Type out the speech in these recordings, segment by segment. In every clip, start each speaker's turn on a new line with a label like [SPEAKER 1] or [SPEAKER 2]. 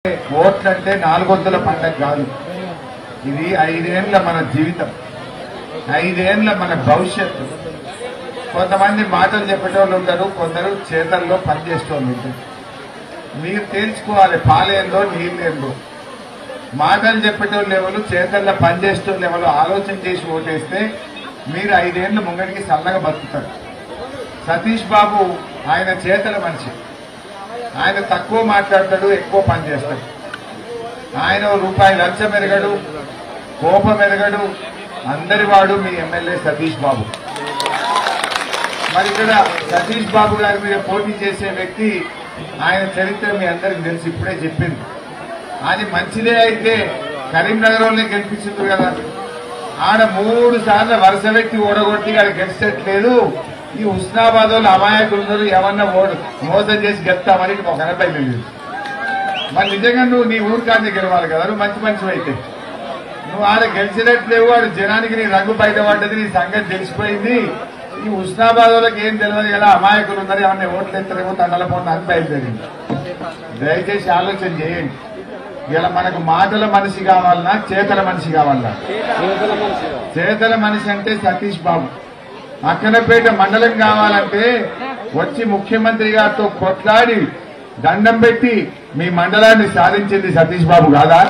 [SPEAKER 1] ఓట్లంటే నాలుగొద్దుల పండగ కాదు ఇది ఐదేళ్ల మన జీవితం ఐదేళ్ల మన భవిష్యత్తు కొంతమంది మాటలు చెప్పేటోళ్ళు ఉంటారు కొందరు చేతల్లో పనిచేసేటోళ్ళు ఉంటారు మీరు తేల్చుకోవాలి పాలేందో నీళ్ళేందో మాటలు చెప్పేటోళ్ళు ఎవరు చేతల్లో పనిచేసేటోళ్ళు ఎవరు ఆలోచన చేసి ఓటేస్తే మీరు ఐదేళ్ల ముంగడికి చల్లగా బతుకుతారు సతీష్ బాబు ఆయన చేతల మనిషి ఆయన తక్కువ మాట్లాడతాడు ఎక్కువ పని చేస్తాడు ఆయన ఓ రూపాయి లంచం ఎరగడు కోపం ఎరగడు అందరి వాడు మీ ఎమ్మెల్యే సతీష్ బాబు మరి ఇక్కడ సతీష్ బాబు గారి మీద పోటీ చేసే వ్యక్తి ఆయన చరిత్ర మీ అందరికి తెలిసి ఇప్పుడే చెప్పింది అది మంచిదే అయితే కరీంనగర్ వాళ్ళని గెలిపించింది కదా ఆడ మూడు సార్లు వరుస వ్యక్తి ఓడగొట్టి ఆడ గెలిచట్లేదు ఈ హుస్నాబాద్ వాళ్ళు అమాయకులు ఉన్నారు ఎవరన్నా ఓడు మోసం చేసి గెలుస్తామని ఒక అబ్బాయి తెలియదు మరి నిజంగా నువ్వు నీ ఊరు కాంతి గెలవాలి కదా నువ్వు మంచి మంచి అయితే నువ్వు ఆడ గెలిచినట్లేవు వాడు జనానికి నీ రంగు బయటపడ్డది నీ సంగతి తెలిసిపోయింది ఈ ఉస్నాబాద్ వాళ్ళకి ఏం తెలియదు కదా అమాయకులు ఉన్నారు ఏమన్నా ఓట్లు ఎత్తరేమో తండల పోటీ అని బయలుదేరింది దయచేసి ఆలోచన చేయండి ఇలా మనకు మాటల మనిషి కావాలన్నా చేతల మనిషి కావాలన్నా చేతల మనిషి అంటే సతీష్ బాబు అక్కనపేట మండలం కావాలంటే వచ్చి ముఖ్యమంత్రి గారితో కొట్లాడి దండం పెట్టి మీ మండలాన్ని సాధించింది సతీష్ బాబు కాదా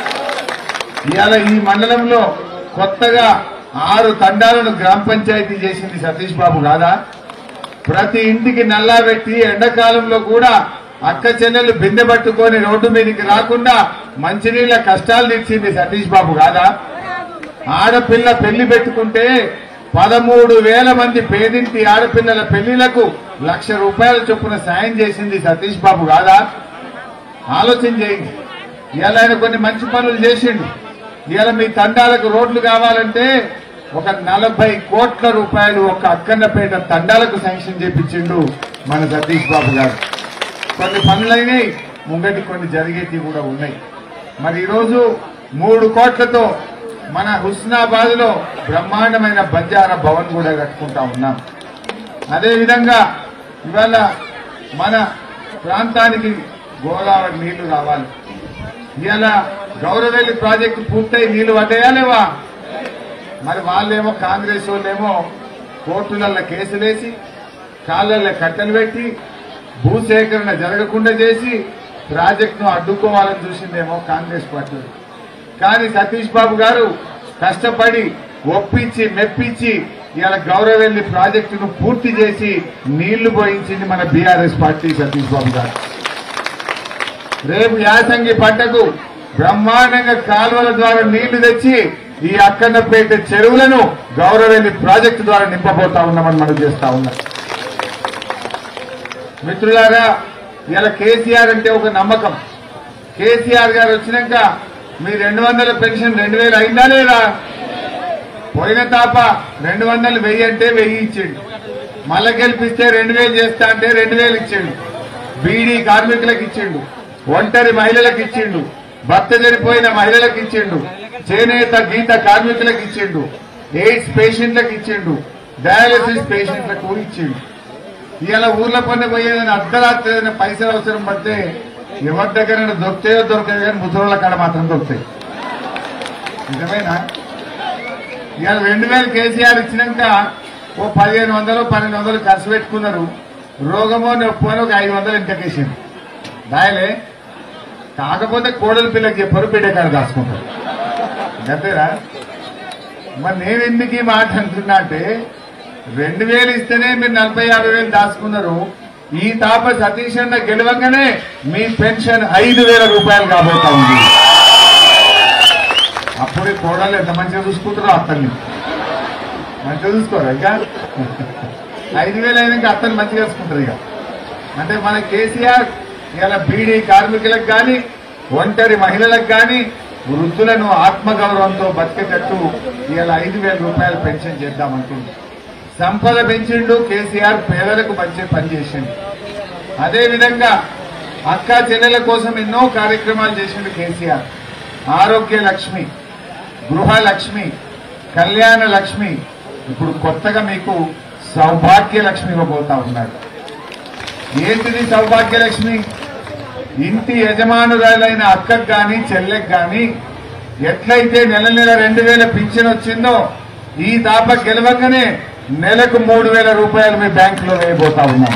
[SPEAKER 1] ఇవాళ ఈ మండలంలో కొత్తగా ఆరు తండాలను గ్రామ పంచాయతీ చేసింది సతీష్ బాబు కాదా ప్రతి ఇంటికి నల్లా పెట్టి ఎండాకాలంలో కూడా అక్క చెల్లెలు బిందె పట్టుకొని రోడ్డు మీదకి రాకుండా మంచినీళ్ళ కష్టాలు తీర్చింది సతీష్ బాబు కాదా ఆడపిల్ల పెళ్లి పెట్టుకుంటే పదమూడు వేల మంది పేదింటి ఆడపిల్లల పెళ్లిలకు లక్ష రూపాయల చొప్పున సాయం చేసింది సతీష్ బాబు కాదా ఆలోచన చేయండి ఇవాళ ఆయన కొన్ని మంచి పనులు చేసిండు ఇవాళ మీ తండాలకు రోడ్లు కావాలంటే ఒక నలభై కోట్ల రూపాయలు ఒక అక్కన్నపేట తండాలకు శాంక్షన్ చేపించిండు మన సతీష్ బాబు గారు కొన్ని పనులైనాయి ముంగటి కొన్ని జరిగేవి కూడా ఉన్నాయి మరి ఈరోజు మూడు కోట్లతో మన హుస్నాబాద్ లో బ్రహ్మాండమైన బంజారా భవన్ కూడా కట్టుకుంటా ఉన్నాం అదేవిధంగా ఇవాళ మన ప్రాంతానికి గోదావరి నీళ్లు రావాలి ఇవాళ గౌరవెల్లి ప్రాజెక్టు పూర్తయి నీళ్లు పడ్డాయా లేవా మరి వాళ్ళేమో కాంగ్రెస్ వాళ్ళేమో కోర్టులలో కేసులేసి కాళ్ళల్లో కట్టెలు పెట్టి భూసేకరణ జరగకుండా చేసి ప్రాజెక్టును అడ్డుకోవాలని చూసిందేమో కాంగ్రెస్ పార్టీ కానీ సతీష్ బాబు గారు కష్టపడి ఒప్పించి మెప్పించి ఇవాళ గౌరవెల్లి ప్రాజెక్టును పూర్తి చేసి నీళ్లు పోయించింది మన బీఆర్ఎస్ పార్టీ సతీష్ బాబు గారు రేపు యాసంగి పంటకు బ్రహ్మాండంగా కాలువల ద్వారా నీళ్లు తెచ్చి ఈ అక్కన్నపేట చెరువులను గౌరవెల్లి ప్రాజెక్టు ద్వారా నింపబోతా ఉన్నామని మనం చేస్తా ఉన్నాం మిత్రులారా ఇలా కేసీఆర్ అంటే ఒక నమ్మకం కేసీఆర్ గారు వచ్చినాక మీ రెండు వందల పెన్షన్ రెండు వేలు అయిందా లేదా పోయిన తాప రెండు వందలు వెయ్యి అంటే వెయ్యి ఇచ్చిండు మళ్ళా గెలిపిస్తే రెండు వేలు చేస్తా అంటే రెండు వేలు ఇచ్చిండు బీడీ కార్మికులకు ఇచ్చిండు ఒంటరి మహిళలకు ఇచ్చిండు భర్త చనిపోయిన మహిళలకు ఇచ్చిండు చేనేత గీత కార్మికులకు ఇచ్చిండు ఎయిడ్స్ పేషెంట్లకు ఇచ్చిండు డయాలసిస్ పేషెంట్లకు ఇచ్చిండు ఇవాళ ఊర్ల పని పోయేదని అర్ధరాత్రి ఏదైనా పైసలు అవసరం పడితే ఎవరి దగ్గర దొరుకుతాయో దొరకదు కానీ ముసలోళ్ళ కాడ మాత్రం దొరుకుతాయి నిజమేనా ఇవాళ రెండు వేలు కేసీఆర్ ఇచ్చినాక ఓ పదిహేను వందలు పన్నెండు వందలు ఖర్చు పెట్టుకున్నారు రోగమో నొప్పో ఒక ఐదు వందలు ఇంటకేసింది దాయలే కాకపోతే కోడలి పిల్లకి చెప్పారు బిడ్డ కాడ దాచుకుంటారు అంతేరా మరి నేను ఎందుకు ఈ మాట అంటున్నా అంటే రెండు వేలు ఇస్తేనే మీరు నలభై యాభై వేలు దాచుకున్నారు ఈ తాప సతీష్ అన్న గెలవంగానే మీ పెన్షన్ ఐదు వేల రూపాయలు కాబోతా ఉంది అప్పుడే కోడలు ఎంత మంచిగా చూసుకుంటారో అత్తల్ని మంచిగా చూసుకోరా ఇక ఐదు వేలు అయినాక అత్తలు మంచిగా చూసుకుంటారు ఇక అంటే మన కేసీఆర్ ఇలా బీడీ కార్మికులకు కానీ ఒంటరి మహిళలకు కానీ వృద్ధులను ఆత్మగౌరవంతో బతికేటట్టు ఇలా ఐదు వేల రూపాయలు పెన్షన్ చేద్దామంటుంది సంపద పెంచిండు కేసీఆర్ పేదలకు మంచి పని చేసిండు అదేవిధంగా అక్క చెల్లెల కోసం ఎన్నో కార్యక్రమాలు చేసిండు కేసీఆర్ ఆరోగ్య లక్ష్మి గృహలక్ష్మి కళ్యాణ లక్ష్మి ఇప్పుడు కొత్తగా మీకు సౌభాగ్య లక్ష్మి ఇవ్వబోతా ఉన్నాడు ఏంటిది సౌభాగ్య లక్ష్మి ఇంటి యజమానురాలైన అక్కకు గాని చెల్లెకి గాని ఎట్లయితే నెల నెల రెండు వేల పింఛన్ వచ్చిందో ఈ దాప గెలవంగానే నెలకు మూడు వేల రూపాయలు మీ బ్యాంకులో వేయబోతా ఉన్నాం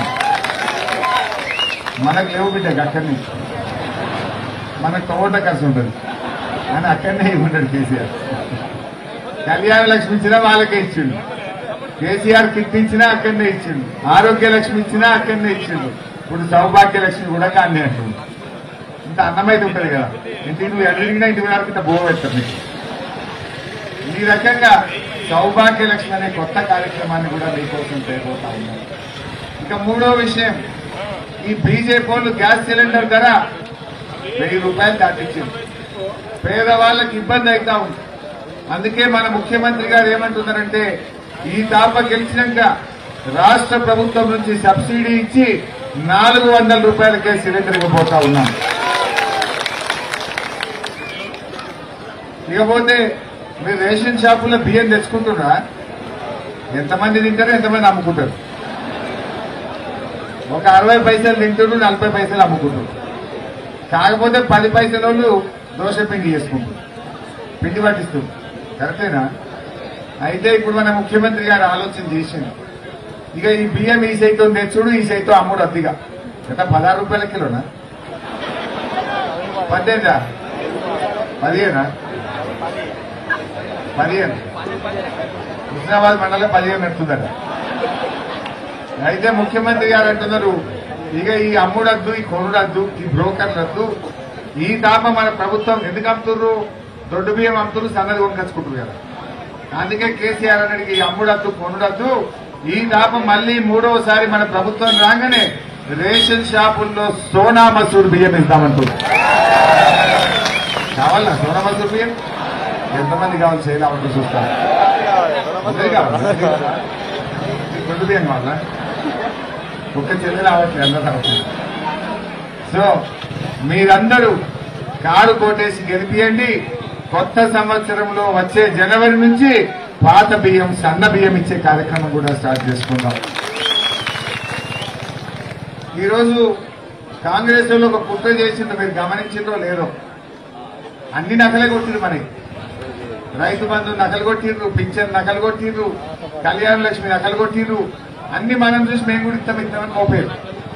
[SPEAKER 1] మనకు లేవు బిడ్డ అక్కడి నుంచి మనకు టొమాటో ఖర్చు ఉంటుంది అని అక్కడనే ఇవ్వడాడు కేసీఆర్ కళ్యాణ లక్ష్మి ఇచ్చినా వాళ్ళకే ఇచ్చిండు కేసీఆర్ కిట్ ఇచ్చినా అక్కడనే ఇచ్చిండు ఆరోగ్య లక్ష్మి ఇచ్చినా అక్కడనే ఇచ్చిండు ఇప్పుడు సౌభాగ్య లక్ష్మి కూడా కానీ అంటుంది ఇంత అన్నం అయితే ఉంటుంది కదా ఇంటికి నువ్వు ఎడిగినా ఇంటి వరకు ఇంత బోవ పెడతారు నీకు ఈ రకంగా సౌభాగ్య లక్ష్మి అనే కొత్త కార్యక్రమాన్ని కూడా మీకోసం చేయబోతా ఉన్నాం ఇక మూడో విషయం ఈ బీజేపీ వాళ్ళు గ్యాస్ సిలిండర్ ధర వెయ్యి రూపాయలు దాటించింది పేదవాళ్ళకి ఇబ్బంది అవుతా ఉంది అందుకే మన ముఖ్యమంత్రి గారు ఏమంటున్నారంటే ఈ తాప గెలిచినాక రాష్ట్ర ప్రభుత్వం నుంచి సబ్సిడీ ఇచ్చి నాలుగు వందల రూపాయలకే సిలిండర్ ఇవ్వబోతా ఉన్నాం ఇకపోతే మీరు రేషన్ షాపుల్లో బియ్యం తెచ్చుకుంటున్నా ఎంతమంది తింటారో ఎంతమంది అమ్ముకుంటారు ఒక అరవై పైసలు తింటున్నారు నలభై పైసలు అమ్ముకుంటారు కాకపోతే పది పైసల వాళ్ళు దోశ పిండి చేసుకుంటారు పిండి పట్టిస్తారు కరెక్టేనా అయితే ఇప్పుడు మన ముఖ్యమంత్రి గారు ఆలోచన చేసింది ఇక ఈ బియ్యం ఈ సైతం తెచ్చుడు ఈ సైతం అమ్ముడు అద్దిగా ఎంత పదహారు రూపాయల కిలోనా పద్దెనిమిదా పదిహేనా పదిహేను హుస్నాబాద్ మండలం పదిహేను నడుతుందట అయితే ముఖ్యమంత్రి గారు అంటున్నారు ఇక ఈ అమ్ముడద్దు ఈ కొనుడద్దు ఈ బ్రోకర్లద్దు ఈ తాప మన ప్రభుత్వం ఎందుకు అమ్ముతుర్రు దొడ్డు బియ్యం అమ్ముతున్నారు సన్నది కొనుకొచ్చుకుంటారు కదా అందుకే కేసీఆర్ అన్నడికి ఈ అమ్ముడద్దు కొనుడద్దు ఈ తాప మళ్ళీ మూడవసారి మన ప్రభుత్వం రాగానే రేషన్ షాపుల్లో సోనా మసూర్ బియ్యం ఇస్తామంటున్నారు కావాలా సోనా మసూర్ బియ్యం ఎంతమంది కావాలి చేయాలంటూ చూస్తారు అందరికీ కావాలా? దొడ్డు బియ్యం కావాలా ఒక్క చెల్లి రావట్లేదు అందరూ రావట్లేదు సో మీరందరూ కారు కోటేసి గెలిపియండి కొత్త సంవత్సరంలో వచ్చే జనవరి నుంచి పాత బియ్యం సన్న బియ్యం ఇచ్చే కార్యక్రమం కూడా స్టార్ట్ చేసుకుందాం ఈరోజు కాంగ్రెస్ వాళ్ళు ఒక కుట్ర చేసిందో మీరు గమనించిందో లేదో అన్ని నకలే కొట్టిరు మనకి రైతు బంధు నకలు కొట్టిర్రు పింఛన్ నకలు కొట్టిర్రు కళ్యాణ లక్ష్మి నకలు కొట్టిర్రు అన్ని మనం చూసి మేము కూడా ఇస్తాం ఇస్తామని మోపేరు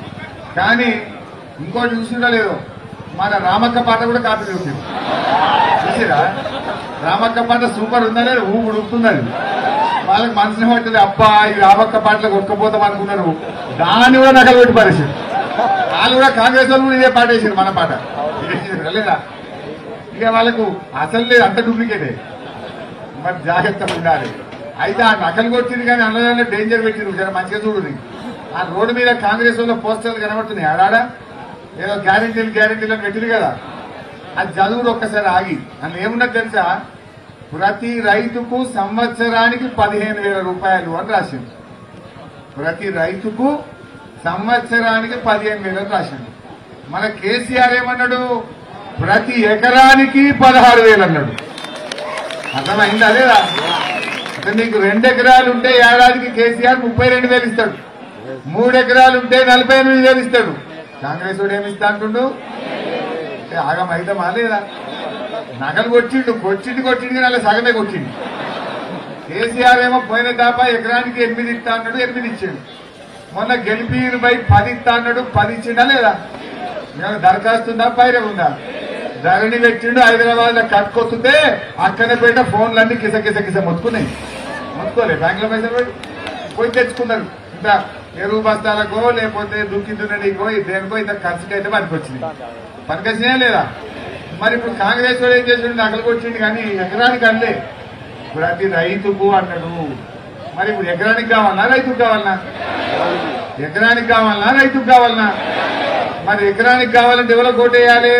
[SPEAKER 1] కానీ ఇంకోటి చూసినా లేదు మన రామక్క పాట కూడా కాపీ చూసింది చూసిరా రామక్క పాట సూపర్ ఉందా లేదు ఊపు ఉడుకుతున్నది వాళ్ళకి మనసుని పట్టింది అబ్బా ఈ రామక్క పాటలో కొట్టుకుపోతాం అనుకున్నారు దాన్ని కూడా నకలు కొట్టి పరిస్థితి వాళ్ళు కూడా కాంగ్రెస్ వాళ్ళు కూడా ఇదే పాట వేసారు మన పాట వేసిర్రు, లేదా ఇక వాళ్ళకు అసలు లేదు అంత డూప్లికేటే మరి జాగ్రత్తగా ఉండాలి అయితే ఆ నకలు కొట్టింది కానీ అందులో డేంజర్ పెట్టింది జర మంచిగా చూడు ఆ రోడ్డు మీద కాంగ్రెస్ వాళ్ళ పోస్టర్లు కనబడుతున్నాయి ఆడాడా ఏదో గ్యారెంటీలు గ్యారెంటీలు అని పెట్టింది కదా అది చదువుడు ఒక్కసారి ఆగి అందులో ఏమున్నది తెలుసా ప్రతి రైతుకు సంవత్సరానికి పదిహేను వేల రూపాయలు అని రాసింది ప్రతి రైతుకు సంవత్సరానికి పదిహేను వేలు అని రాసింది మన కేసీఆర్ ఏమన్నాడు ప్రతి ఎకరానికి పదహారు వేలు అన్నాడు అర్థమైందా లేదా అంటే నీకు రెండు ఎకరాలు ఉంటే ఏడాదికి కేసీఆర్ ముప్పై రెండు వేలు ఇస్తాడు మూడు ఎకరాలు ఉంటే నలభై ఎనిమిది వేలు ఇస్తాడు కాంగ్రెస్ వాడు ఏమి ఇస్తా అంటుండు అంటే ఆగం అయితమా లేదా నగలు కొట్టిండు కొట్టిండు కొట్టిండు కానీ అలా సగమే కొట్టిండు కేసీఆర్ ఏమో పోయిన దాపా ఎకరానికి ఎనిమిది ఇస్తా అన్నాడు ఎనిమిది ఇచ్చిండు మొన్న గెలిపి బై పది ఇస్తా అన్నాడు పది ఇచ్చిండా లేదా మేము దరఖాస్తుందా పైరే ఉందా ధరణి పెట్టిండు హైదరాబాద్ లో కట్టుకొస్తుంటే అక్కడే పెట్ట ఫోన్లన్నీ కిస కిస కిస మొత్తుకున్నాయి మొత్తుకోలే బ్యాంక్ లో పైసలు పెట్టి పోయి తెచ్చుకున్నారు ఇంత ఎరువు బస్తాలకో లేకపోతే దుక్కి దున్నడికో దేనికో ఇంత ఖర్చుకి అయితే పనికొచ్చింది పనికొచ్చినాయా లేదా మరి ఇప్పుడు కాంగ్రెస్ వాడు ఏం చేసిండు నకలు కొట్టిండు కానీ ఎకరానికి అనలే ప్రతి రైతుకు అన్నాడు మరి ఇప్పుడు ఎకరానికి కావాలన్నా రైతుకు కావాలన్నా ఎకరానికి కావాలన్నా రైతుకు కావాలన్నా మరి ఎకరానికి కావాలంటే ఎవరో కోటేయాలి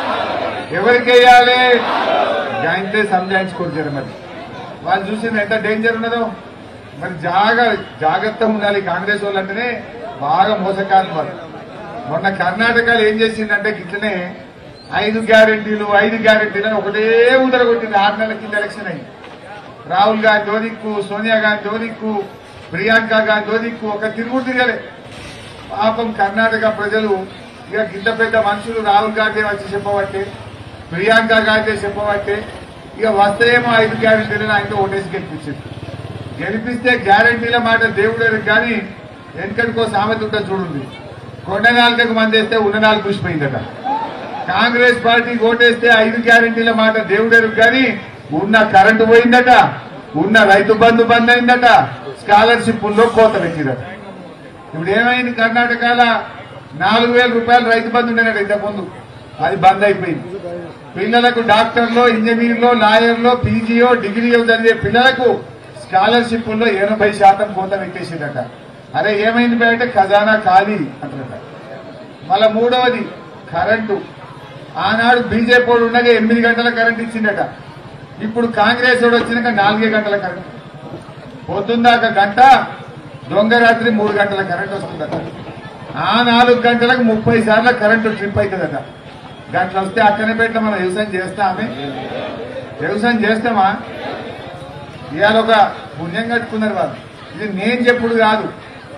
[SPEAKER 1] ఎవరికి వేయాలి జాయింతే సంజాయించుకోరు మరి వాళ్ళు చూసింది ఎంత డేంజర్ ఉన్నదో మరి జాగ జాగ్రత్తగా ఉండాలి కాంగ్రెస్ వాళ్ళు అంటేనే బాగా మోసకాలు వాళ్ళు మొన్న కర్ణాటకలో ఏం చేసిందంటే ఇట్లనే ఐదు గ్యారెంటీలు ఐదు గ్యారెంటీలు అని ఒకటే ఉదర కొట్టింది ఆరు నెలల కింద ఎలక్షన్ అయింది రాహుల్ గాంధీ దోదిక్కు సోనియా గాంధీ దోదిక్కు ప్రియాంక గాంధీ దోదిక్కు ఒక తిరుగుడు తిరగలే పాపం కర్ణాటక ప్రజలు ఇక ఇక ఇంత పెద్ద మనుషులు రాహుల్ గాంధీ వచ్చి చెప్పబట్టే ప్రియాంక గాంధీ చెప్పబట్టే ఇక వస్తేమో ఐదు గ్యారెంటీలను ఆయనతో ఓటేసి గెలిపించింది గెలిపిస్తే గ్యారంటీల మాట దేవుడు కానీ వెనకటికో సామెత ఉంటుంది చూడండి కొండ నాలుగకు మంది వేస్తే ఉన్న నాలుగు కూసిపోయిందట కాంగ్రెస్ పార్టీ ఓటేస్తే ఐదు గ్యారంటీల మాట దేవుడెరు కానీ ఉన్న కరెంటు పోయిందట ఉన్న రైతు బంధు బంద్ అయిందట స్కాలర్షిప్ లో కోత పెట్టిందట ఇప్పుడు ఏమైంది కర్ణాటకల నాలుగు వేల రూపాయలు రైతు బంధు ఉండేనట ఇంతకుముందు అది బంద్ అయిపోయింది పిల్లలకు డాక్టర్లో ఇంజనీర్లో లాయర్లో పీజీఓ డిగ్రీయో చదివే పిల్లలకు స్కాలర్షిప్ లో ఎనభై శాతం కోత పెట్టేసిందట అరే ఏమైంది బయట ఖజానా ఖాళీ అంటారట మళ్ళా మూడవది కరెంటు ఆనాడు బీజేపీ వాడు ఉండగా ఎనిమిది గంటల కరెంట్ ఇచ్చిందట ఇప్పుడు కాంగ్రెస్ వాడు వచ్చినాక నాలుగే గంటల కరెంట్ పొద్దుందాక గంట దొంగ రాత్రి మూడు గంటల కరెంట్ వస్తుందట ఆ నాలుగు గంటలకు ముప్పై సార్లు కరెంటు ట్రిప్ అవుతుందట గంటలు వస్తే అక్కనే పెట్ట మనం వ్యవసాయం చేస్తామే వ్యవసాయం చేస్తామా ఇవాళ ఒక పుణ్యం కట్టుకున్నారు వాళ్ళు ఇది నేను చెప్పుడు కాదు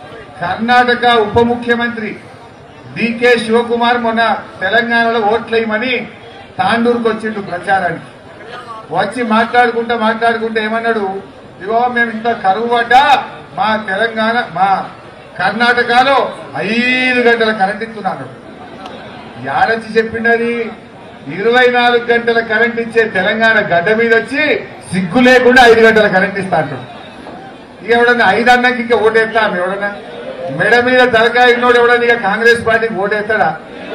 [SPEAKER 1] కర్ణాటక ఉప ముఖ్యమంత్రి డికే శివకుమార్ మొన్న తెలంగాణలో ఓట్లేయమని తాండూరుకు వచ్చిండు ప్రచారానికి వచ్చి మాట్లాడుకుంటా మాట్లాడుకుంటా ఏమన్నాడు ఇగో మేము ఇంత కరువు పడ్డా మా తెలంగాణ మా కర్ణాటకలో ఐదు గంటల కరెంట్ ఇస్తున్నాడు యాడొచ్చి చెప్పిండది ఇరవై నాలుగు గంటల కరెంట్ ఇచ్చే తెలంగాణ గడ్డ మీద వచ్చి సిగ్గు లేకుండా ఐదు గంటల కరెంట్ ఇస్తా అంటాడు ఇక ఎవడన్నా ఐదు అన్నాకి ఇంకా ఓటేస్తా ఎవడన్నా మెడ మీద తలకాయ ఉన్నోడు ఎవడన్నా ఇక కాంగ్రెస్ పార్టీకి ఓటేస్తాడా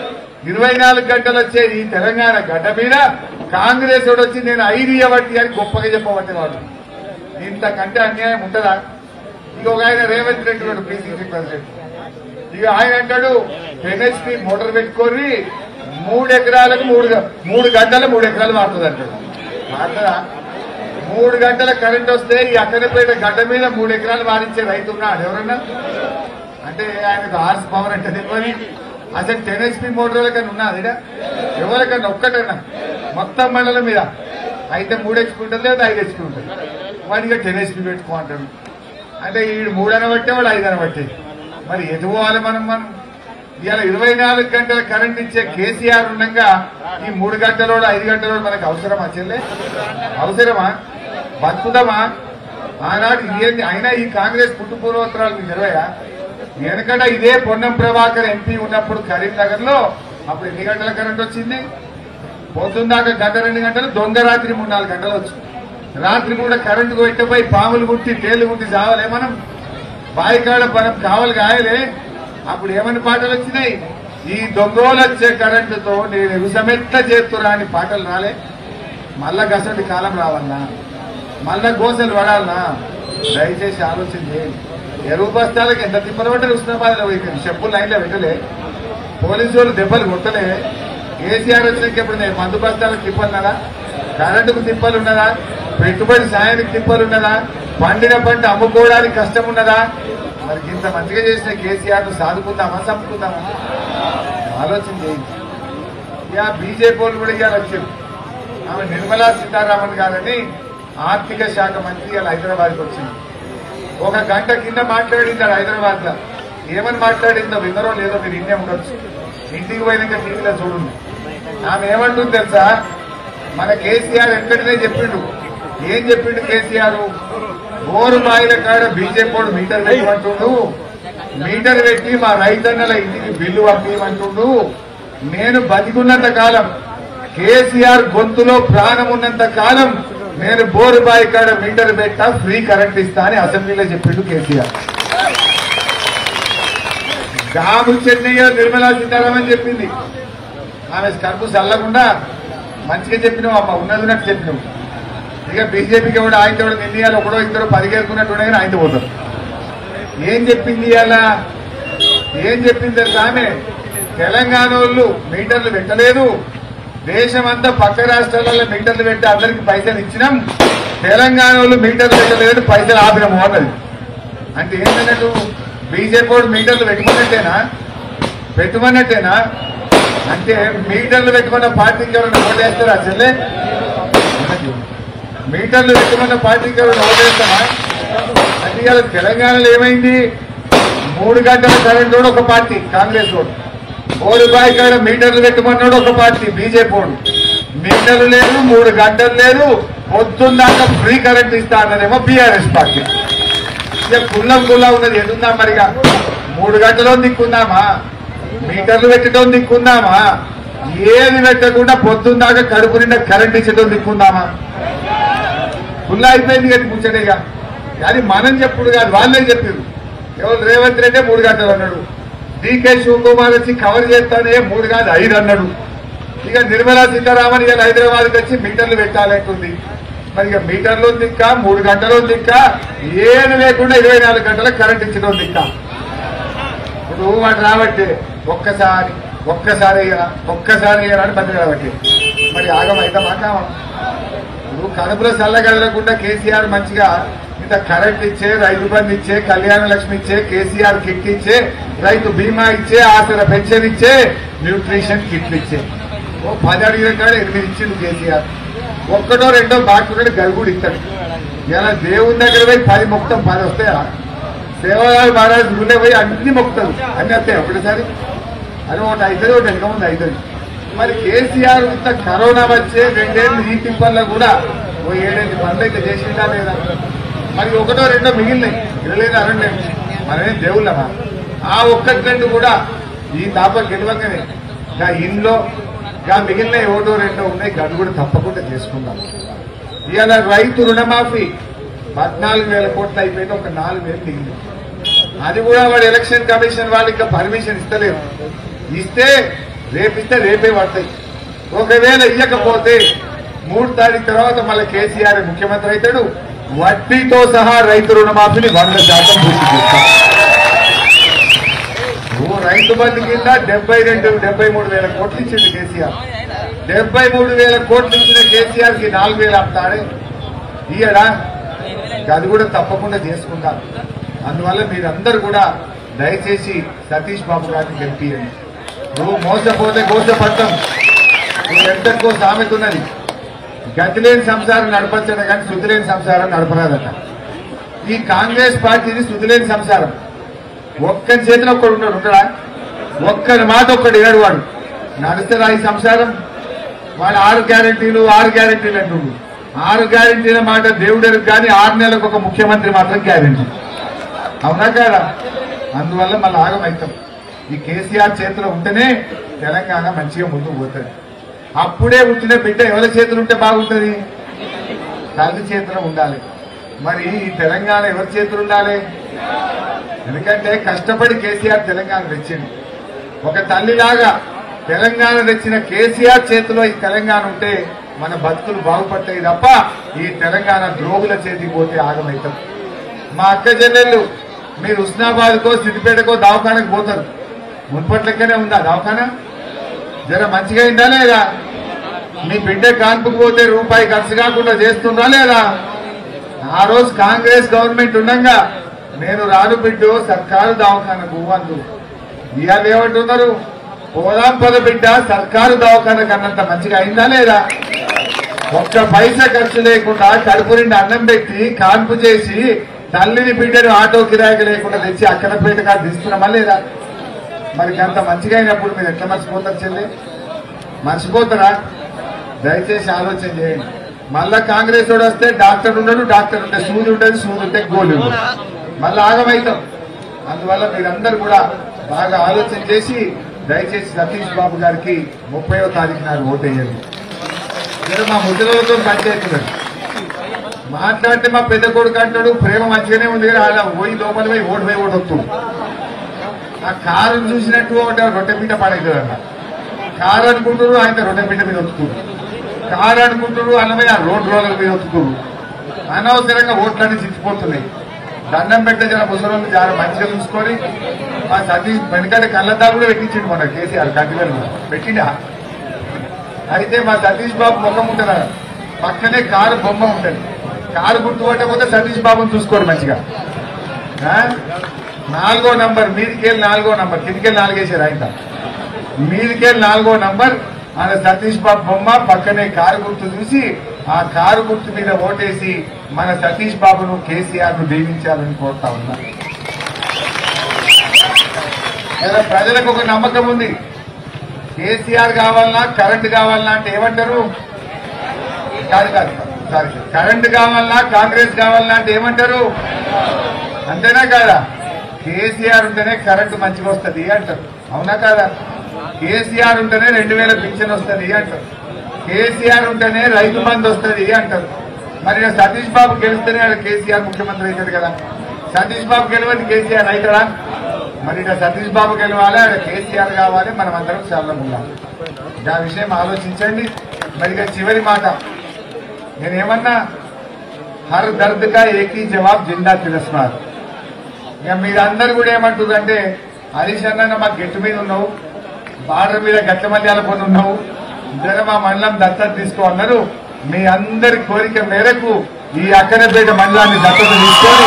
[SPEAKER 1] ఇరవై నాలుగు గంటలు వచ్చే ఈ తెలంగాణ గడ్డ మీద కాంగ్రెస్ వాడు వచ్చి నేను ఐదు ఇవ్వబట్టి అని గొప్పగా చెప్పబట్టి వాడు ఇంతకంటే అన్యాయం ఉంటుందా ఇక ఒక ఆయన రేవంత్ రెడ్డి వాడు పిసిసి ప్రెసిడెంట్ ఇక ఆయన అంటాడు ఎన్హెచ్పి మోటార్ పెట్టుకొని మూడు ఎకరాలకు మూడు గ- మూడు గంటలు మూడు ఎకరాలు వాడుతుంది అంటాడు వాడుతుందా మూడు గంటల కరెంట్ వస్తే ఈ అక్కడపేట గడ్డ మీద మూడు ఎకరాలు వాడించే రైతు ఉన్నాడు ఎవరన్నా అంటే ఆయనకు హార్స్ పవర్ అంటే తెలియని అసలు టెన్ హెచ్పి మోటార్ కన్నా ఉన్నది ఈడ? ఎవరికన్నా ఒక్కటన్నా మొత్తం మండలం మీద అయితే మూడు హెచ్పి ఉంటుంది లేదా ఐదు హెచ్పి ఉంటుంది వాడిగా టెన్ హెచ్పి పెట్టుకో అంటాడు అంటే వీడు మూడు అనబట్టే వాడు ఐదు అనబట్టే మరి ఎటు పోవాలి మనం మనం ఇవాళ ఇరవై నాలుగు గంటల కరెంట్ ఇచ్చే కేసీఆర్ ఉండగా ఈ మూడు గంటలోడు ఐదు గంటలోడు మనకు అవసరమా చెల్లె అవసరమా బతుకుదామా ఆనాడు ఏంది అయినా ఈ కాంగ్రెస్ పుట్టు పూర్వోత్తరాలు మీకు తెలివయా వెనకట ఇదే పొన్నం ప్రభాకర్ ఎంపీ ఉన్నప్పుడు కరీంనగర్ లో అప్పుడు ఎన్ని గంటల కరెంట్ వచ్చింది పొద్దున్నాక గంట రెండు గంటలు దొంగ రాత్రి మూడు నాలుగు గంటలు వచ్చింది రాత్రి కూడా కరెంటు పెట్టిపోయి పాములు కుట్టి తేళ్లు కుట్టి చావాలే మనం బాయికాడ మనం కావాలి కాయలే అప్పుడు ఏమని పాటలు వచ్చినాయి ఈ దొంగలు వచ్చే కరెంటుతో నేను ఎగుసమెట్ల చేస్తురా అని పాటలు రాలే మళ్ళా గసటి కాలం రావాలనా మళ్ళా గోసలు పడాలనా దయచేసి ఆలోచన చేయండి ఎరువు బస్తాలకు ఎంత తిప్పలు పడ్డారు ఉస్మాబాద్లో పోయి చెప్పులు లైన్లో పెట్టలే పోలీసు వాళ్ళు దెబ్బలు కొట్టలే కేసీఆర్ వచ్చినాక ఇప్పుడు నేను మందు బస్తాలకు తిప్పలున్నదా కరెంటుకు తిప్పలు ఉన్నదా పెట్టుబడి సాయానికి తిప్పలు ఉన్నదా పండిన పంట అమ్ముకోవడానికి కష్టం ఉన్నదా మరి ఇంత మంచిగా చేసిన కేసీఆర్ ను సాదుకుందామా చంపుకుందామా ఆలోచన చేయండి ఇక బీజేపీ వాళ్ళు కూడా ఇవాళ వచ్చారు ఆమె నిర్మలా సీతారామన్ గారని ఆర్థిక శాఖ మంత్రి ఇవాళ హైదరాబాద్కి వచ్చింది ఒక గంట కింద మాట్లాడింది ఆడ హైదరాబాద్ లో ఏమని మాట్లాడిందో విన్నరో లేదో మీరు ఇంటే ఉండొచ్చు ఇంటికి పోయినాక టీవీలో చూడండి ఆమె ఏమంటుంది తెలుసా మన కేసీఆర్ వెంకటనే చెప్పిండు ఏం చెప్పిండు కేసీఆర్ బోరు బాయిల కాడ బీజేపీ వాడు మీటర్ పెట్టమంటుండు మీటర్ పెట్టి మా రైతన్నల ఇంటికి బిల్లు పంపించమంటుండు నేను బతికున్నంత కాలం కేసీఆర్ గొంతులో ప్రాణం ఉన్నంత కాలం నేను బోరు బాయి కాడ మీటర్ పెట్టా ఫ్రీ కరెంట్ ఇస్తా అని అసెంబ్లీలో చెప్పిండు కేసీఆర్ గాము చెన్నయ్య నిర్మలా సీతారామన్ చెప్పింది ఆమె కడుపు చల్లకుండా మంచిగా చెప్పినావు అమ్మ ఉన్నది ఉన్నట్టు చెప్పినావు ఇక బీజేపీకి కూడా ఆయన కూడా నిర్ణయాలు ఒకడో ఇద్దరు పదిగేరుకున్నట్టు కానీ ఆయన పోతారు ఏం చెప్పింది అలా ఏం చెప్పింది తెలుసా ఆమె తెలంగాణ వాళ్ళు మీటర్లు పెట్టలేదు దేశమంతా పక్క రాష్ట్రాలలో మీటర్లు పెట్టి అందరికి పైసలు ఇచ్చినాం తెలంగాణ వాళ్ళు మీటర్లు పెట్టలేదు పైసలు ఆపినాము అన్నది అంటే ఏంటన్నట్టు బీజేపీ వాడు మీటర్లు పెట్టుకున్నట్టేనా పెట్టుకున్నట్టేనా అంటే మీటర్లు పెట్టుకున్న పార్టీకి ఎవరైనా ఓటేస్తారా చెల్లె మీటర్లు పెట్టుకున్న పార్టీకి ఎవరైనా ఓటేస్తామా అంటే ఇవాళ తెలంగాణలో ఏమైంది మూడు గంటల కరెంట్ కూడా ఒక పార్టీ కాంగ్రెస్ ఓటు ఓ రూపాయి కాడ మీటర్లు పెట్టమన్నాడు ఒక పార్టీ బీజేపీ వాడు మీటర్లు లేదు మూడు గంటలు లేదు పొద్దున్నాక ఫ్రీ కరెంట్ ఇస్తా అన్నదేమో బీఆర్ఎస్ పార్టీ ఇక కుల్లం కుల్లా ఉన్నది ఎదుందా మరిగా మూడు గంటలో దిక్కుందామా మీటర్లు పెట్టడం దిక్కుందామా ఏది పెట్టకుండా పొద్దున్నాక కడుపు నిండా కరెంట్ ఇచ్చడం దిక్కుందామా ఫుల్ అయిపోయింది కదా ముచ్చటేగా కానీ మనం చెప్పుడు కాదు వాళ్ళే చెప్పారు ఎవరు రేవంత్ రెడ్డి మూడు గంటలు అన్నాడు డీకే శివకుమార్ వచ్చి కవర్ చేస్తానే మూడు కాదు ఐదు అన్నాడు ఇక నిర్మలా సీతారామన్ ఇక హైదరాబాద్కి వచ్చి మీటర్లు పెట్టాలంటుంది మరి ఇక మీటర్లో దిక్క మూడు గంటలో దిక్క ఏది లేకుండా ఇరవై నాలుగు గంటలకు కరెంట్ ఇచ్చడం దిక్క ఇప్పుడు వాడు రాబట్టే ఒక్కసారి ఒక్కసారి ఇయ్యరా ఒక్కసారి ఇయ్యరా అని బంద్ కాబట్టి మరి ఆగం అయితే మాకామా ఇప్పుడు కడుపులో చల్లగలకుండా కేసీఆర్ మంచిగా ఇంత కరెంట్ ఇచ్చే రైతు బంధు ఇచ్చే కళ్యాణ లక్ష్మి ఇచ్చే కేసీఆర్ కిట్ ఇచ్చే రైతు బీమా ఇచ్చే ఆసర పెన్షన్ ఇచ్చే న్యూట్రిషన్ కిట్లు ఇచ్చే ఓ పది అడిగిన కాడ ఎనిమిది ఇచ్చిండు కేసీఆర్ ఒక్కటో రెండో బాగుంటాడు గరుగుడు ఇస్తాడు ఇలా దేవుని దగ్గర పోయి పది మొత్తం పది వస్తాయా సేవలాల్ మహారాజ్ గుండె పోయి అన్ని మొక్కుతారు అన్ని వస్తాయి ఒకటిసారి అది ఒకటి అవుతుంది ఒకటి వెనక ముందు అవుతుంది మరి కేసీఆర్ ఇంత కరోనా వచ్చే రెండేళ్ళు ఈ తిప్పల్లో కూడా ఓ ఏడేళ్ళు పనులు అయితే చేసిందా లేదా మరి ఒకటో రెండో మిగిలినాయి ఇరలేదు అరంలేదు మనమేం దేవుళ్ళమా ఆ ఒక్కటి రెండు కూడా ఈ దాప గెలవంగానే గా ఇంట్లో గా మిగిలిన ఒకటో రెండో ఉన్నాయి గడు కూడా తప్పకుండా చేసుకుందాం ఇవాళ రైతు రుణమాఫీ పద్నాలుగు వేల కోట్లు అయిపోయింది ఒక నాలుగు వేలు మిగిలింది అది కూడా వాడు ఎలక్షన్ కమిషన్ వాళ్ళు ఇంకా పర్మిషన్ ఇస్తలేరు ఇస్తే రేపిస్తే రేపే పడతాయి ఒకవేళ ఇవ్వకపోతే మూడు తారీఖు తర్వాత మళ్ళీ కేసీఆర్ ముఖ్యమంత్రి అవుతాడు వడ్డీతో సహా రైతు రుణమాఫీని వంద శాతం పూర్తి చేస్తాం ఓ రైతు బంధు కింద డెబ్బై రెండు డెబ్బై మూడు వేల కోట్లు ఇచ్చింది కేసీఆర్ డెబ్బై మూడు వేల కోట్లు ఇచ్చిన కేసీఆర్ కి నాలుగు వేలు అమ్ముతాడే ఇయ్యడా అది కూడా తప్పకుండా చేసుకుంటారు అందువల్ల మీరందరూ కూడా దయచేసి సతీష్ బాబు గారిని గెలిపియండి నువ్వు మోసపోతే గోసపడతాం నువ్వు ఎంతకో సామెత ఉన్నది గతి లేని సంసారం నడపచ్చట కానీ శుద్ధి లేని సంసారం నడపరాదట ఈ కాంగ్రెస్ పార్టీది శుద్ధి లేని సంసారం ఒక్కరి చేతిలో ఒక్కడు ఉంటాడు ఉంటాడా ఒక్కరి మాట ఒక్కడు ఏడు వాడు నడుస్తారా ఈ సంసారం వాడు ఆరు గ్యారంటీలు ఆరు గ్యారంటీలు అంటుండు ఆరు గ్యారంటీల మాట దేవుడరు కానీ ఆరు నెలలకు ఒక ముఖ్యమంత్రి మాత్రం గ్యారంటీ అవునా కాదా అందువల్ల మళ్ళీ ఆగమవుతాం ఈ కేసీఆర్ చేతిలో ఉంటేనే తెలంగాణ మంచిగా ముందుకు పోతుంది అప్పుడే పుట్టిన బిడ్డ ఎవరి చేతులు ఉంటే బాగుంటుంది తల్లి చేతిలో ఉండాలి మరి ఈ తెలంగాణ ఎవరి చేతులు ఉండాలి ఎందుకంటే కష్టపడి కేసీఆర్ తెలంగాణ తెచ్చింది ఒక తల్లిలాగా తెలంగాణ తెచ్చిన కేసీఆర్ చేతిలో ఈ తెలంగాణ ఉంటే మన బతుకులు బాగుపడతాయి తప్ప ఈ తెలంగాణ ద్రోగుల చేతికి పోతే ఆగమవుతాం మా అక్క చెల్లెళ్ళు మీరు హుస్నాబాద్కో సిద్దిపేటకో దవాఖానకు పోతారు మున్పట్లెక్కనే ఉందా దవాఖానా జర మంచిగా అయిందా లేదా మీ బిడ్డ కాన్పుకు పోతే రూపాయి ఖర్చు కాకుండా చేస్తుందా లేదా ఆ రోజు కాంగ్రెస్ గవర్నమెంట్ ఉండగా నేను రాను బిడ్డు సర్కారు దవాఖానకు అందు ఇవాళ ఏమంటున్నారు పోదాం పద బిడ్డ సర్కారు దవాఖానకు అన్నంత మంచిగా అయిందా లేదా ఒక్క పైసా ఖర్చు లేకుండా కడుపు నిండా అన్నం పెట్టి కాన్పు చేసి తల్లిని బిడ్డను ఆటో కిరాయికి లేకుండా తెచ్చి అక్కడపేట కాదు తీస్తున్నామా లేదా మరి అంత మంచిగా అయినప్పుడు మీరు ఎట్లా మర్చిపోతారు చెల్లి మర్చిపోతారా దయచేసి ఆలోచన చేయండి మళ్ళా కాంగ్రెస్ వాడు వస్తే డాక్టర్ ఉండడు డాక్టర్ ఉంటే సూది ఉండదు సూది ఉంటే గోలు ఉండదు మళ్ళీ ఆగమైతాం అందువల్ల మీరందరూ కూడా బాగా ఆలోచన చేసి దయచేసి సతీష్ బాబు గారికి ముప్పయో తారీఖు నాడు ఓటేయండి మీరు మా ముద్రలతో పంచాయతీ ఉన్నది. మాట్లాడితే మా పెద్ద కొడుకు అంటాడు ప్రేమ మంచిగానే ఉంది కానీ అలా పోయి లోపల పోయి ఓటు పోయి ఓటు వస్తుంది ఆ కారు చూసినట్టు ఒకటి రొట్టె పీట పడేది అన్న కారు అనుకుంటారు ఆయన రొట్టె పీట మీద వస్తున్నారు కారు అనుకుంటారు అన్నమై ఆ రోడ్ రోలర్ మీద వస్తున్నారు అనవసరంగా ఓట్లన్నీ చిచ్చిపోతున్నాయి దండం పెట్టే జన ముసలి చాలా మంచిగా చూసుకొని మా సతీష్ వెనకాల కళ్ళద్దాలు కూడా పెట్టించిండు మొన్న కేసీఆర్ కంటివేలు పెట్టిండా అయితే మా సతీష్ బాబు ముఖం ఉంటుందా పక్కనే కారు బొమ్మ ఉంటుంది కారు గుర్తుపట్టకపోతే సతీష్ బాబుని చూసుకోరు మంచిగా ఆ? నాలుగో నంబర్ మీదికెళ్ళి నాలుగో నంబర్ కిందికెళ్ళి నాలుగేసారు ఆయన మీదికెళ్ళి నాలుగో నంబర్ ఆయన సతీష్ బాబు బొమ్మ పక్కనే కారు గుర్తు చూసి ఆ కారు గుర్తు మీద ఓటేసి మన సతీష్ బాబును కేసీఆర్ ను దీవించాలని కోరుతా ఉన్నా ఇలా ప్రజలకు ఒక నమ్మకం ఉంది కేసీఆర్ కావాలన్నా కరెంట్ కావాలన్నా అంటే ఏమంటారు కాదు కాదు సారీ కరెంట్ కావాలన్నా కాంగ్రెస్ కావాలన్నా అంటే ఏమంటారు అంతేనా కాదా కేసీఆర్ ఉంటేనే కరెంటు మంచిగా వస్తుంది అంటారు అవునా కాదా కేసీఆర్ ఉంటేనే రెండు వేల పింఛన్ వస్తుంది అంటారు కేసీఆర్ ఉంటేనే రైతు బంధు వస్తుంది అంటారు మరి ఈయన సతీష్ బాబు గెలిస్తేనే ఆడ కేసీఆర్ ముఖ్యమంత్రి అవుతాడు కదా సతీష్ బాబు గెలవండి కేసీఆర్ అవుతాడా మరి ఇక్కడ సతీష్ బాబు గెలవాలి ఆడ కేసీఆర్ కావాలి మనం అందరం చాలా ఉండాలి ఆ విషయం ఆలోచించండి మరి ఇక చివరి మాట నేనేమన్నా హర్ దర్ద్ కా ఏకీ జవాబ్ జిందా తిరస్మార్ ఇక మీరందరూ కూడా ఏమంటుందంటే హరీష్ అన్న మా గెట్టు మీద ఉన్నావు బార్డర్ మీద గట్ల మల్యాల పని ఉన్నావు జర మా మండలం దత్తత తీసుకో అన్నారు మీ అందరి కోరిక మేరకు ఈ అక్కనపేట మండలాన్ని దత్తత తీసుకొని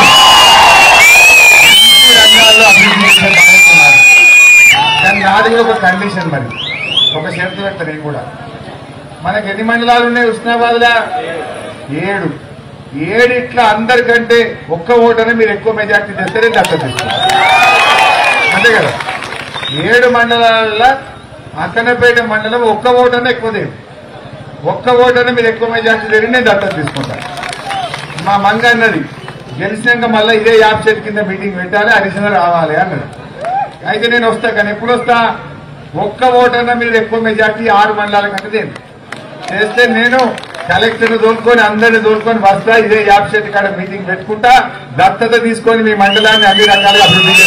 [SPEAKER 1] అన్ని రంగాల్లో అభివృద్ధి చేసే బాధ్యత నాది. కానీ నాది కూడా ఒక కండిషన్ మరి ఒక షరతు పెడతా నేను కూడా మనకి ఎన్ని మండలాలు ఉన్నాయి ఉస్నాబాద్లా ఏడు ఏడిట్లా అందరికంటే ఒక్క ఓటనే మీరు ఎక్కువ మెజార్టీ తెస్తేనే దత్తత తీసుకుంటారు అంతే కదా ఏడు మండలాల అక్కనపేట మండలం ఒక్క ఓటనే ఎక్కువ దేవు ఒక్క ఓటనే మీరు ఎక్కువ మెజార్టీ తెరిగి నేను దత్తత తీసుకుంటాను మా మంగ అన్నది గెలిచినాక మళ్ళీ ఇదే యాప్ చెట్టు కింద మీటింగ్ పెట్టాలి హరిశన రావాలి అన్నది అయితే నేను వస్తా కానీ ఎప్పుడు వస్తా ఒక్క ఓటన్నా మీరు ఎక్కువ మెజార్టీ ఆరు మండలాల కంటే దేవు చేస్తే నేను కలెక్టర్ దోలుకొని అందరిని దోలుకొని వస్తా ఇదే యాప్ చెట్టు కాడ మీటింగ్ పెట్టుకుంటా దత్తత తీసుకొని మీ మండలాన్ని అన్ని రకాలుగా అభివృద్ధి చేస్తా.